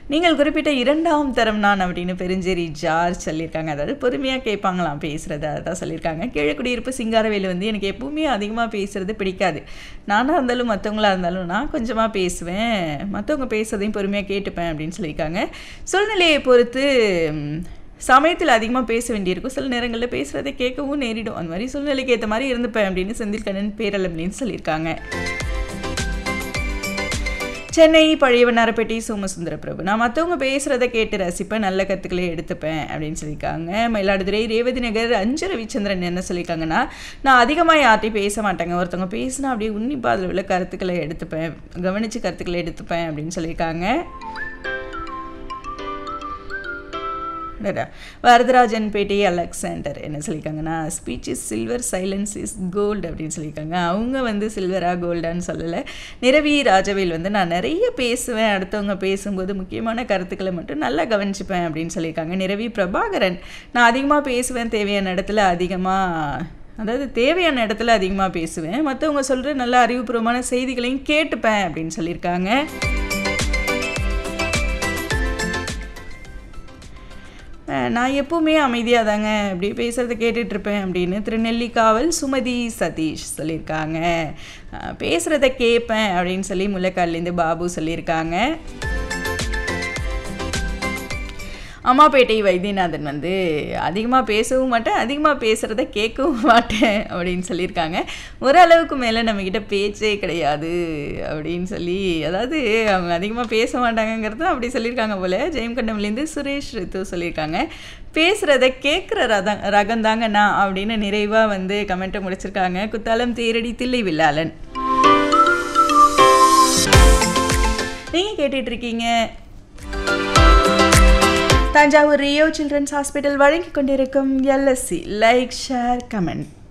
நீங்கள் குறிப்பிட்ட இரண்டாம் தரம் நான் அப்படின்னு பெருஞ்சேரி ஜார்ஜ் சொல்லியிருக்காங்க அதாவது பொறுமையாக கேட்பாங்களாம் பேசுகிறத அதான் சொல்லியிருக்காங்க கீழக்குடியிருப்பு சிங்காரவேலு வந்து எனக்கு எப்பவுமே அதிகமாக பேசுறது பிடிக்காது நானாக இருந்தாலும் மற்றவங்களா இருந்தாலும் நான் கொஞ்சமாக பேசுவேன் மற்றவங்க பேசுறதையும் பொறுமையாக கேட்டுப்பேன் அப்படின்னு சொல்லியிருக்காங்க சூழ்நிலையை பொறுத்து ம், சமயத்தில் அதிகமாக பேச வேண்டியிருக்கும் சில நேரங்களில் பேசுகிறதை கேட்கவும் நேரிடும் அந்த மாதிரி சூழ்நிலைக்கு ஏற்ற மாதிரி இருந்துப்பேன் அப்படின்னு செந்தில் கண்ணன் பேரளம்னு சொல்லியிருக்காங்க சென்னை பழையவனாரப்பேட்டை சோமசுந்தர பிரபு நான் மற்றவங்க பேசுகிறத கேட்டு ரசிப்பேன் நல்ல கற்றுக்களை எடுத்துப்பேன் அப்படின்னு சொல்லியிருக்காங்க மயிலாடுதுறை ரேவதி நகர் அஞ்சு ரவிச்சந்திரன் என்ன சொல்லியிருக்காங்கன்னா நான் அதிகமாக யார்ட்டையும் பேச மாட்டேங்க ஒருத்தவங்க பேசினா அப்படியே உன்னிப்பாக அதில் உள்ள கருத்துக்களை எடுத்துப்பேன் கவனித்து கருத்துக்களை எடுத்துப்பேன் அப்படின்னு சொல்லியிருக்காங்க அடடா. வரதராஜன் பேட்டை அலெக்சாண்டர் என்ன சொல்லியிருக்காங்கன்னா speech is silver silence is gold அப்படின்னு சொல்லியிருக்காங்க அவங்க வந்து சில்வரா கோல்டான்னு சொல்லலை நிரவி ராஜவேல் வந்து நான் நிறைய பேசுவேன் அடுத்தவங்க பேசும்போது முக்கியமான கருத்துக்களை மட்டும் நல்லா கவனிச்சுப்பேன் அப்படின்னு சொல்லியிருக்காங்க நிரவி பிரபாகரன் நான் அதிகமாக பேசுவேன் தேவையான இடத்துல அதிகமாக அதாவது தேவையான இடத்துல அதிகமாக பேசுவேன் மற்றவங்க சொல்கிற நல்ல அறிவுபூர்வமான செய்திகளையும் கேட்டுப்பேன் அப்படின்னு சொல்லியிருக்காங்க அஹ் நான் எப்பவுமே அமைதியாக தாங்க அப்படி பேசுகிறத கேட்டுட்ருப்பேன் அப்படின்னு திருநெல்லிக்காவல் சுமதி சதீஷ் சொல்லியிருக்காங்க அஹ் பேசுகிறத கேட்பேன் அப்படின்னு சொல்லி முல்லைக்கால்லேருந்து பாபு சொல்லியிருக்காங்க அம்மாப்பேட்டை வைத்தியநாதன் வந்து அதிகமாக பேசவும் மாட்டேன் அதிகமாக பேசுகிறத கேட்கவும் மாட்டேன் அப்படின்னு சொல்லியிருக்காங்க ஓரளவுக்கு மேலே நம்மக்கிட்ட பேச்சே கிடையாது அப்படின்னு சொல்லி அதாவது அவங்க அதிகமாக பேச மாட்டாங்கங்கிறது அப்படி சொல்லியிருக்காங்க போல் ஜெயம்கண்டம்லேருந்து சுரேஷ் ரித்து சொல்லியிருக்காங்க பேசுகிறத கேட்குற ரதம் ரகம் தாங்க நான் அப்படின்னு நிறைவாக வந்து கமெண்ட்டை முடிச்சிருக்காங்க குத்தாலம் தேரடி தில்லை வில்லாளன் நீங்கள் கேட்டுட்டு இருக்கீங்க தஞ்சாவூர் ரியோ சில்ட்ரன்ஸ் ஹாஸ்பிட்டல் வழங்கிக் கொண்டிருக்கும் எல்எஸ்சி லைக் ஷேர் கமெண்ட்